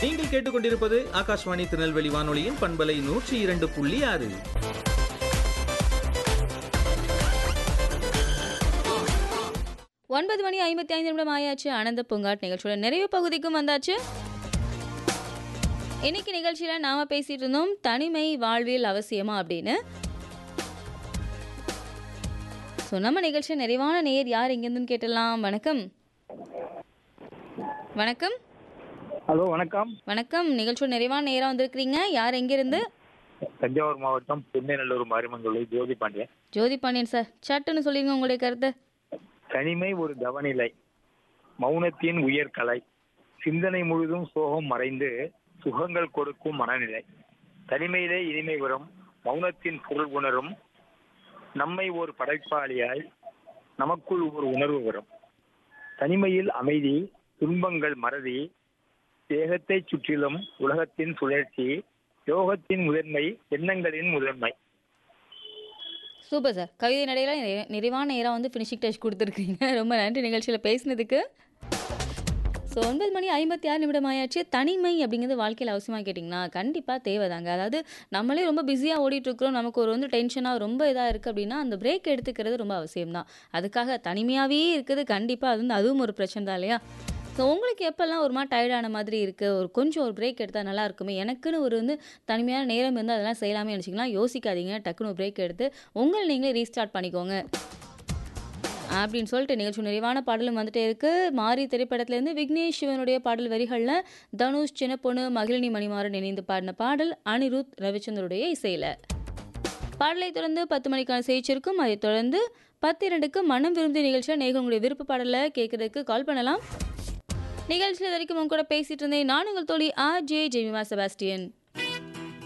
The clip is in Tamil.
நீங்கள் கேட்டுக்கொண்டிருப்பது ஆகாஷ்வாணி திருநெல்வேலி வானொலியின் பண்பலை நூற்றி இரண்டு புள்ளி ஆறு ஒன்பது மணி ஐம்பத்தி ஐந்து நிமிடம் ஆயாச்சு ஆனந்த பூங்காட் நிகழ்ச்சியோட நிறைவு பகுதிக்கும் வந்தாச்சு இன்னைக்கு நிகழ்ச்சியில நாம பேசிட்டு இருந்தோம் தனிமை வாழ்வில் அவசியமா அப்படின்னு ஸோ நம்ம நிகழ்ச்சி நிறைவான நேர் யார் எங்கேருந்துன்னு கேட்டலாம் வணக்கம் வணக்கம் ஹலோ வணக்கம் வணக்கம் நிகழ்ச்சியோட நிறைவான நேரா வந்திருக்கிறீங்க யார் எங்கிருந்து தஞ்சாவூர் மாவட்டம் புன்னநல்லூர் மாரிமங்கலம் ஜோதி பாண்டியன் ஜோதி பாண்டியன் சார் சட்டுன்னு சொல்லிருங்க உங்களுடைய கருத்து தனிமை ஒரு தவநிலை மௌனத்தின் உயர்கலை சிந்தனை முழுதும் சோகம் மறைந்து சுகங்கள் கொடுக்கும் மனநிலை தனிமையிலே இனிமை வரும் மௌனத்தின் பொருள் உணரும் நம்மை ஒரு படைப்பாளியாய் நமக்குள் ஒரு உணர்வு வரும் தனிமையில் அமைதி துன்பங்கள் மறதி தேகத்தை சுற்றிலும் உலகத்தின் சுழற்சி யோகத்தின் முதன்மை எண்ணங்களின் முதன்மை சூப்பர் சார் கவிதை நடையில நிறைய- நிறைவான நேரம் வந்து ஃபினிஷிங் டச் கொடுத்துருக்கீங்க ரொம்ப நன்றி நிகழ்ச்சியில் பேசினதுக்கு ஸோ ஒன்பது மணி ஐம்பத்தி ஆறு நிமிடம் ஆயாச்சு தனிமை அப்படிங்கிறது வாழ்க்கையில் அவசியமாக கேட்டிங்கன்னா கண்டிப்பாக தேவைதாங்க அதாவது நம்மளே ரொம்ப பிஸியாக ஓடிட்டுருக்குறோம் நமக்கு ஒரு வந்து டென்ஷனாக ரொம்ப இதாக இருக்குது அப்படின்னா அந்த பிரேக் எடுத்துக்கிறது ரொம்ப அவசியம் தான் அதுக்காக தனிமையாகவே இருக்குது கண்டிப்பாக அது வந்து அதுவும் ஒரு பிரச்சனை தான் இல்லையா ஸோ உங்களுக்கு எப்போல்லாம் ஒரு மாதிரி டயர்டான மாதிரி இருக்குது ஒரு கொஞ்சம் ஒரு பிரேக் எடுத்தால் நல்லா இருக்குமே எனக்குன்னு ஒரு வந்து தனிமையான நேரம் இருந்தால் அதெல்லாம் செய்யலாமே நினச்சிங்கன்னா யோசிக்காதீங்க டக்குன்னு ஒரு பிரேக் எடுத்து உங்களை நீங்களே ரீஸ்டார்ட் பண்ணிக்கோங்க அப்படின்னு சொல்லிட்டு நிகழ்ச்சி நிறைவான பாடலும் வந்துட்டே இருக்கு மாரி திரைப்படத்திலேருந்து விக்னேஷ் சிவனுடைய பாடல் வரிகளில் தனுஷ் சின்னப்பொண்ணு மகிழினி மணிமாறன் இணைந்து பாடின பாடல் அனிருத் ரவிச்சந்தருடைய இசையில் பாடலை தொடர்ந்து பத்து மணிக்கான செய்திருக்கும் அதைத் தொடர்ந்து பத்து இரண்டுக்கு மனம் விரும்பிய நிகழ்ச்சியில் நீங்கள் உங்களுடைய விருப்ப பாடலை கேட்கறதுக்கு கால் பண்ணலாம் நிகழ்ச்சியில் வரைக்கும் உங்க கூட பேசிட்டு இருந்தேன் நான் உங்கள் தோழி ஆர் ஜே ஜெமிமா செபாஸ்டியன்